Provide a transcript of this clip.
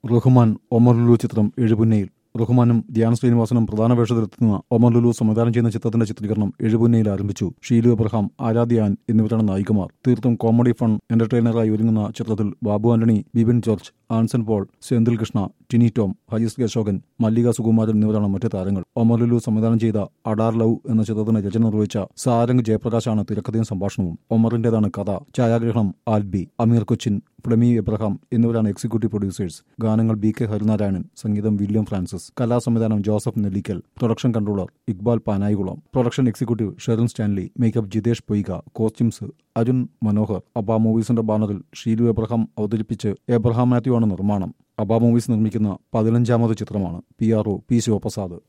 റഹ്മാൻ ഒമർ ലുലു ചിത്രം എഴുപുന്നയിൽ റഹ്മാനും ധ്യാൻ ശ്രീനിവാസനും പ്രധാന വേഷത്തിലെത്തുന്ന ഒമർ ലുലു സംവിധാനം ചെയ്യുന്ന ചിത്രത്തിന്റെ ചിത്രീകരണം എഴുപുന്നയിൽ ആരംഭിച്ചു ഷീലു എബ്രഹാം ആരാധ്യാൻ എന്നിവരാണ് നായികമാർ തീർത്തും കോമഡി ഫൺ എന്റർടൈനറായി ഒരുങ്ങുന്ന ചിത്രത്തിൽ ബാബു ആന്റണി ബിബിൻ ജോർജ് ആൻസൺ പോൾ സെന്തിൽ കൃഷ്ണ ടിനി ടോം ഹരീസ് കെ അശോകൻ മല്ലിക സുകുമാരൻ എന്നിവരാണ് മറ്റ് താരങ്ങൾ ഒമർ ലുലു സംവിധാനം ചെയ്ത അഡാർ ലവ് എന്ന ചിത്രത്തിന് രചന നിർവഹിച്ച സാരംഗ് ജയപ്രകാശാണ് തിരക്കഥയും സംഭാഷണവും ഒമറിന്റേതാണ് കഥ ഛായാഗ്രഹണം ആൽബി അമീർ കൊച്ചിൻ ഫ്ലെമി എബ്രഹാം എന്നിവരാണ് എക്സിക്യൂട്ടീവ് പ്രൊഡ്യൂസേഴ്സ് ഗാനങ്ങൾ ബി കെ ഹരിനാരായണൻ സംഗീതം വില്യം ഫ്രാൻസിസ് കലാസംവിധാനം Joseph Nellikal production controller Iqbal Panayikulam production executive Sherin Stanley makeup Jithesh Poyka costumes Arun Manohar Aba മൂവീസിന്റെ ബാനറിൽ ഷീലു എബ്രഹാം അവതരിപ്പിച്ച് എബ്രഹാം മാത്യു ആണ് നിർമ്മാണം അബ മൂവീസ് നിർമ്മിക്കുന്ന പതിനഞ്ചാമത് ചിത്രമാണ് P R O P Sivaprasad